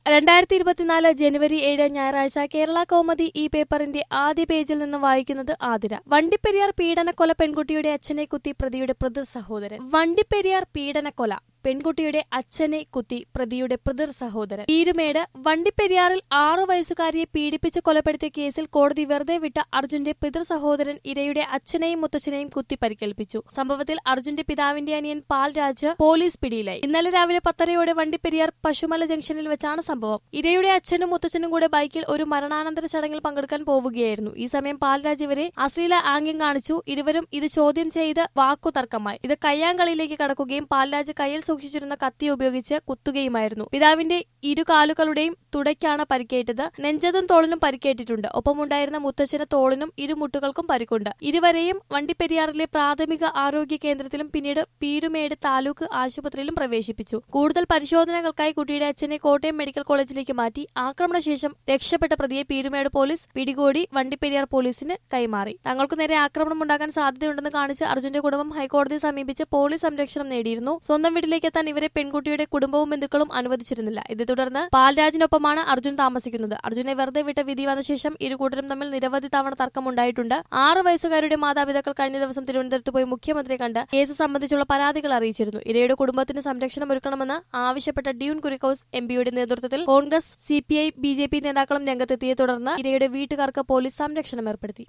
രണ്ടായിരത്തി ഇരുപത്തിനാല് ജനുവരി ഏഴ് ഞായറാഴ്ച കേരള കൗമുദി ഈ പേപ്പറിന്റെ ആദ്യ പേജിൽ നിന്ന് വായിക്കുന്നത് ആതിര വണ്ടിപ്പെരിയാർ പീഡനക്കൊല പെൺകുട്ടിയുടെ അച്ഛനെ കുത്തി പ്രതിയുടെ പ്രതിർ സഹോദരൻ വണ്ടിപ്പെരിയാർ പീഡനക്കൊല പെൺകുട്ടിയുടെ അച്ഛനെ കുത്തി പ്രതിയുടെ പ്രതിർ സഹോദരൻ ഈരുമേട് വണ്ടിപ്പെരിയാറിൽ ആറു വയസ്സുകാരിയെ പീഡിപ്പിച്ച് കൊലപ്പെടുത്തിയ കേസിൽ കോടതി വെറുതെ വിട്ട അർജുന്റെ പിതൃ സഹോദരൻ ഇരയുടെ അച്ഛനെയും മുത്തച്ഛനെയും കുത്തി പരിക്കേൽപ്പിച്ചു സംഭവത്തിൽ അർജുന്റെ പിതാവിന്റെ അനിയൻ പാൽ രാജ് പോലീസ് പിടിയിലായി ഇന്നലെ രാവിലെ പത്തരയോടെ വണ്ടിപ്പെരിയാർ പശുമല ജംഗ്ഷനിൽ വെച്ചാണ് സംഭവം ഇരയുടെ അച്ഛനും മുത്തച്ഛനും കൂടെ ബൈക്കിൽ ഒരു മരണാനന്തര ചടങ്ങിൽ പങ്കെടുക്കാൻ പോവുകയായിരുന്നു ഈ സമയം പാൽരാജ് ഇവരെ അശ്ലീല ആംഗ്യം കാണിച്ചു ഇരുവരും ഇത് ചോദ്യം ചെയ്ത് വാക്കുതർക്കമായി ഇത് കയ്യാങ്കളിയിലേക്ക് കടക്കുകയും പാൽരാജ് കയ്യിൽ സൂക്ഷിച്ചിരുന്ന കത്തി ഉപയോഗിച്ച് കുത്തുകയുമായിരുന്നു പിതാവിന്റെ ഇരു കാലുകളുടെയും തുടയ്ക്കാണ് പരിക്കേറ്റത് നെഞ്ചതും തോളിനും പരിക്കേറ്റിട്ടുണ്ട് ഒപ്പമുണ്ടായിരുന്ന മുത്തച്ഛന് തോളിനും ഇരുമുട്ടുകൾക്കും പരിക്കുണ്ട് ഇരുവരെയും വണ്ടിപ്പെരിയാറിലെ പ്രാഥമിക ആരോഗ്യ കേന്ദ്രത്തിലും പിന്നീട് പീരുമേട് താലൂക്ക് ആശുപത്രിയിലും പ്രവേശിപ്പിച്ചു കൂടുതൽ പരിശോധനകൾക്കായി കുട്ടിയുടെ അച്ഛനെ കോട്ടയം മെഡിക്കൽ കോളേജിലേക്ക് മാറ്റി ആക്രമണശേഷം രക്ഷപ്പെട്ട പ്രതിയെ പീരുമേട് പോലീസ് പിടികൂടി വണ്ടിപ്പെരിയാർ പോലീസിന് കൈമാറി തങ്ങൾക്കു നേരെ ആക്രമണം ഉണ്ടാകാൻ സാധ്യതയുണ്ടെന്ന് കാണിച്ച് അർജുന്റെ കുടുംബം ഹൈക്കോടതിയെ സമീപിച്ച് പോലീസ് സംരക്ഷണം നേടിയിരുന്നു സ്വന്തം വീട്ടിലേക്ക് എത്താൻ ഇവരെ പെൺകുട്ടിയുടെ കുടുംബവും ബന്ധുക്കളും അനുവദിച്ചിരുന്നില്ല ഇതേ തുടർന്ന് പാൽരാജിനൊപ്പമാണ് അർജുൻ താമസിക്കുന്നത് അർജുനെ വെറുതെ വിട്ട വിധി വന്ന ശേഷം ഇരു കൂട്ടരും തമ്മിൽ നിരവധി തവണ തർക്കമുണ്ടായിട്ടുണ്ട് ആറ് വയസ്സുകാരുടെ മാതാപിതാക്കൾ കഴിഞ്ഞ ദിവസം തിരുവനന്തപുരത്ത് പോയി മുഖ്യമന്ത്രിയെ കണ്ട് കേസ് സംബന്ധിച്ചുള്ള പരാതികൾ അറിയിച്ചിരുന്നു ഇരയുടെ കുടുംബത്തിന് സംരക്ഷണം ഒരുക്കണമെന്ന് ആവശ്യപ്പെട്ട ഡ്യൂൺ കുരിക്കോസ് എം പിയുടെ നേതൃത്വത്തിൽ Congress C P I B J P നേതാക്കളും രംഗത്തെത്തിയെ തുടർന്ന് ഇരയുടെ വീട്ടുകാർക്ക് പോലീസ് സംരക്ഷണം ഏർപ്പെടുത്തി